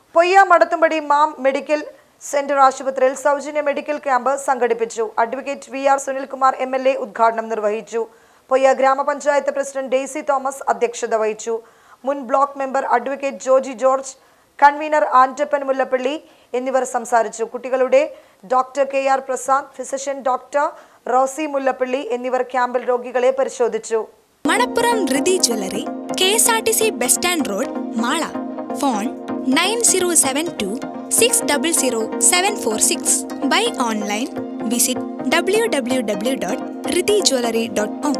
പൊയ്യ മടത്തുംപടി മാം medical centre ആശുപത്രിയിൽ സൗജന്യ മെഡിക്കൽ ക്യാമ്പ് സംഘടിപ്പിച്ചു advocate V R Sunilkumar M L A ഉദ്ഘാടനം നിർവഹിച്ചു പൊയ്യ ഗ്രാമപഞ്ചായത്ത് പ്രസിഡന്റ് ഡെയ്സി തോമസ് അധ്യക്ഷത വഹിച്ചു മുൻ block member advocate Joji George convener Antappan Mullappally എന്നിവർ സംസാരിച്ചു കുട്ടികളുടെ doctor K R Prasad physician doctor Rosy Mullappally എന്നിവർ ക്യാമ്പിൽ രോഗികളെ പരിശോധിച്ചു Manappuram Dhrithi jewellery K S R T C bus stand road Mala phone nine zero seven two six double zero seven four six by online visit W W W dot Rithi jewellery dot com